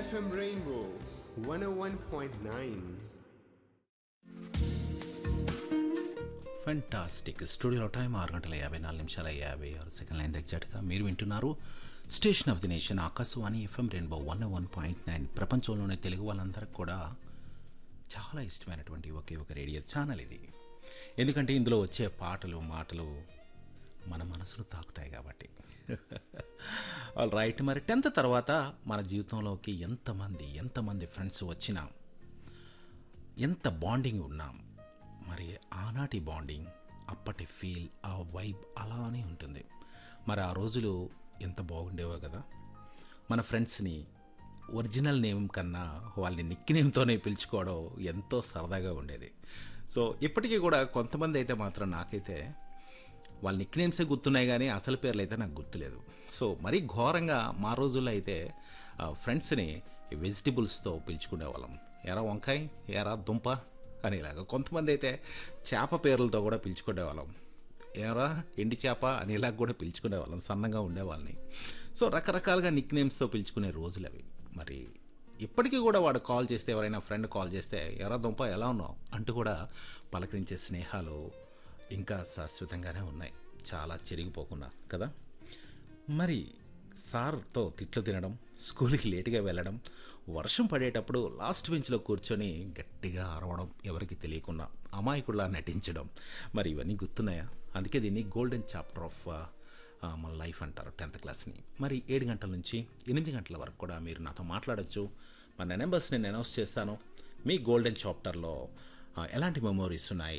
FM Rainbow 101.9. Fantastic స్టూడియోలో time ఆరు గంటల యాభై నాలుగు నిమిషాల యాభై ఆరు సెకండ్ లైన్ ఎగ్జాక్ట్గా మీరు వింటున్నారు station of the nation Akashvani FM rainbow one one point nine ప్రపంచంలోనే తెలుగు వాళ్ళందరికీ కూడా చాలా ఇష్టమైనటువంటి ఒకే ఒక రేడియో ఛానల్ ఇది ఎందుకంటే ఇందులో వచ్చే పాటలు మాటలు మన మనసును తాకుతాయి కాబట్టి ఆల్ రైట్ మరి టెన్త్ తర్వాత మన జీవితంలోకి ఎంతమంది ఎంతమంది ఫ్రెండ్స్ వచ్చినా ఎంత బాండింగ్ ఉన్నాం మరి ఆనాటి బాండింగ్ అప్పటి ఫీల్ ఆ వైబ్ అలానే ఉంటుంది మరి ఆ రోజులు ఎంత బాగుండేవో కదా మన ఫ్రెండ్స్ని ఒరిజినల్ నేమ్ కన్నా వాళ్ళని నిక్ నేమ్తోనే పిలుచుకోవడం ఎంతో సరదాగా ఉండేది సో ఇప్పటికీ కూడా కొంతమంది అయితే మాత్రం నాకైతే వాళ్ళ నిక్ నేమ్సే గుర్తున్నాయి కానీ అసలు పేర్లు అయితే నాకు గుర్తులేదు సో మరీ ఘోరంగా మా రోజుల్లో అయితే ఆ, ఫ్రెండ్స్ని వెజిటబుల్స్తో పిలుచుకునేవాళ్ళం ఎరా వంకాయ ఎరా దుంప అనేలాగా కొంతమంది అయితే చేప పేర్లతో కూడా పిలుచుకునేవాళ్ళం ఎరా ఎండి చేప అనేలాగా కూడా పిలుచుకునేవాళ్ళం సన్నగా ఉండేవాళ్ళని సో రకరకాలుగా నిక్ నేమ్స్తో పిలుచుకునే రోజులు అవి మరి ఇప్పటికీ కూడా వాడు కాల్ చేస్తే ఎవరైనా ఫ్రెండ్ కాల్ చేస్తే ఎరా దుంప ఎలా ఉన్నావు అంటూ కూడా పలకరించే స్నేహాలు ఇంకా శాశ్వతంగానే ఉన్నాయి చాలా చెరిగిపోకుండా కదా మరి సార్తో తిట్లు తినడం స్కూల్కి లేటుగా వెళ్ళడం వర్షం పడేటప్పుడు లాస్ట్ బెంచ్లో కూర్చొని గట్టిగా అరవడం ఎవరికి తెలియకుండా అమాయకుడిలా నటించడం మరి ఇవన్నీ గుర్తున్నాయా అందుకే దీన్ని గోల్డెన్ చాప్టర్ ఆఫ్ మన లైఫ్ అంటారు టెన్త్ క్లాస్ని మరి ఏడు గంటల నుంచి ఎనిమిది గంటల వరకు కూడా మీరు నాతో మాట్లాడొచ్చు మన నెంబర్స్ నేను అనౌన్స్ చేస్తాను మీ గోల్డెన్ చాప్టర్లో ఆ, ఎలాంటి మెమోరీస్ ఉన్నాయి